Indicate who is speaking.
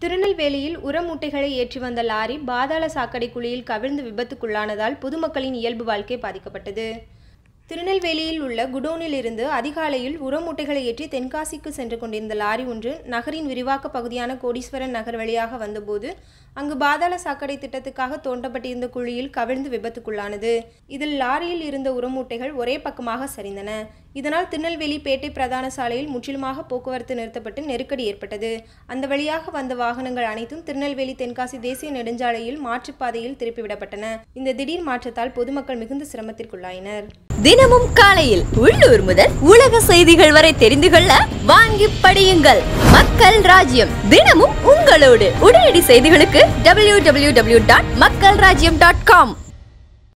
Speaker 1: திருநெல்வேலியில் உர மூட்டைகளை ஏற்றி வந்த லாரி பாதாள சாக்கடை குழியில் கவிழ்ந்து விபத்துக்குள்ளானதால் பொதுமக்களின் இயல்பு வாழ்க்கை பாதிக்கப்பட்டது திருநெல்வேலியில் உள்ள குடோனில் இருந்து அதிகாலையில் உர மூட்டைகளை ஏற்றி தென்காசிக்கு சென்று கொண்டிருந்த லாரி ஒன்று நகரின் விரிவாக்க பகுதியான கோடீஸ்வரன் நகர் வழியாக வந்தபோது அங்கு பாதாள சாக்கடை திட்டத்துக்காக தோண்டப்பட்டிருந்த குழியில் கவிழ்ந்து விபத்துக்குள்ளானது இதில் லாரியில் இருந்த உரமூட்டைகள் ஒரே பக்கமாக சரிந்தன இதனால் திருநெல்வேலி பேட்டை பிரதான சாலையில் முற்றிலுமாக போக்குவரத்து நிறுத்தப்பட்டு நெருக்கடி ஏற்பட்டது அந்த வழியாக வந்த வாகனங்கள் அனைத்தும் திருநெல்வேலி தென்காசி தேசிய நெடுஞ்சாலையில் மாற்றுப்பாதையில் திருப்பிவிடப்பட்டன இந்த திடீர் மாற்றத்தால் பொதுமக்கள் மிகுந்த சிரமத்திற்குள்ளாயினர்
Speaker 2: தினமும் காலையில் உள்ளூர் முதல் உலக செய்திகள் வரை தெரிந்து கொள்ள வாங்கி படியுங்கள் மக்கள் ராஜ்யம் தினமும் உங்களோடு உடனடி செய்திகளுக்கு டபிள்யூ டபிள்யூ டபிள்யூ டாட் மக்கள் ராஜ்யம் டாட் காம்